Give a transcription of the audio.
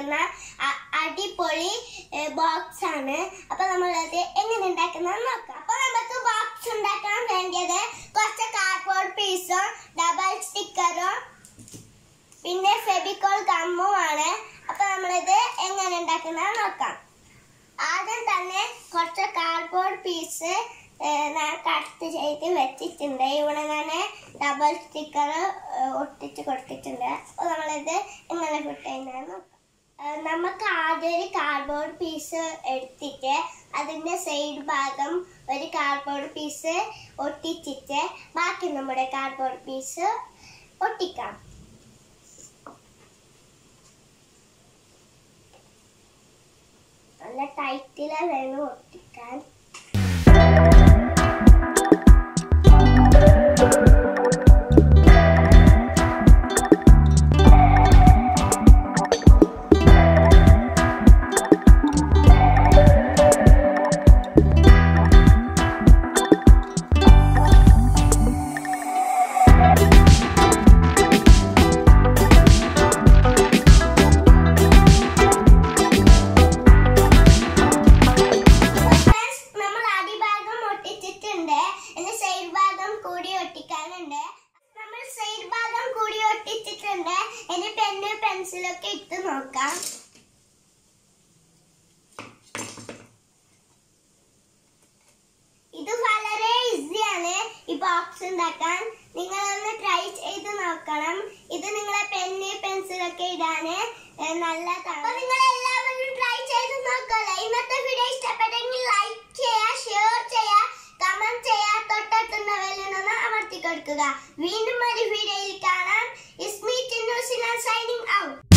പറ്റുന്ന അ- അടിപൊളി ബോക്സ് ആണ് അപ്പൊ നമ്മളത് എങ്ങനെ ഉണ്ടാക്കുന്നത് നോക്കാം അപ്പൊ നമുക്ക് ബോക്സ് ഉണ്ടാക്കാൻ വേണ്ടിയത് കുറച്ച് കാർഡ്ബോർഡ് പീസും ഡബിൾ സ്റ്റിക്കറും പിന്നെ ഫെബിക്കോൾ ഗമ്മും ആണ് അപ്പൊ നമ്മളിത് എങ്ങനെ ഉണ്ടാക്കുന്നത് നോക്കാം ആദ്യം തന്നെ കുറച്ച് കാർഡ്ബോർഡ് പീസ് ഞാൻ കട്ട് ചെയ്ത് വെച്ചിട്ടുണ്ട് ഇവിടെ ഞാൻ ഡബിൾ സ്റ്റിക്കർ ഒട്ടിച്ച് കൊടുത്തിട്ടുണ്ട് അപ്പോൾ നമ്മളിത് എങ്ങനെ ഫിറ്റ് ചെയ്യുന്നത് നോക്കാം ഏഹ് നമുക്ക് ആദ്യം ഒരു കാർഡ്ബോർഡ് പീസ് എടുത്തിട്ട് അതിൻ്റെ സൈഡ് ഭാഗം ഒരു കാർഡ്ബോർഡ് പീസ് ഒട്ടിച്ചിട്ട് ബാക്കി നമ്മുടെ കാർഡ്ബോർഡ് പീസ് ഒട്ടിക്കാം നല്ല ടൈറ്റില് വേണം ഒട്ടിക്കാൻ Friends, നമ്മൾ അടിഭാഗം ഒട്ടിച്ചിട്ടുണ്ട് ഇനി സൈഡ് ഭാഗം കൂടി ഒട്ടിക്കാനുണ്ട് നമ്മൾ സൈഡ് ഭാഗം കൂടി ഒട്ടിച്ചിട്ടുണ്ട് ഇനി പെന്ന് പെൻസിലൊക്കെ ഇട്ട് നോക്കാം ഇത് വളരെ ഈസിയാണ് ഈ ബോക്സ് ഉണ്ടാക്കാൻ നിങ്ങളൊന്ന് ട്രൈ ചെയ്ത് നോക്കണം ഇത് നിങ്ങളെ പെന്ന് പെൻസിലൊക്കെ ഇടാന് ഏഹ്, നല്ലതാണ് അപ്പൊ നിങ്ങൾ എല്ലാവരും ട്രൈ ചെയ്ത് നോക്കല്ലേ ഇന്നത്തെ വീഡിയോ ഇഷ്ടപ്പെട്ടെങ്കിൽ ലൈക്ക് ചെയ്യുക ഷെയർ ചെയ്യുക കമന്റ് ചെയ്യുക തൊട്ടടുത്തുള്ള വെല്ലുന്ന അമർത്തി കൊടുക്കുക വീണ്ടും ഒരു വീഡിയോയിൽ കാണാം ഇസ്മി ടിന്നൂസിന സൈനിങ് ഔട്ട്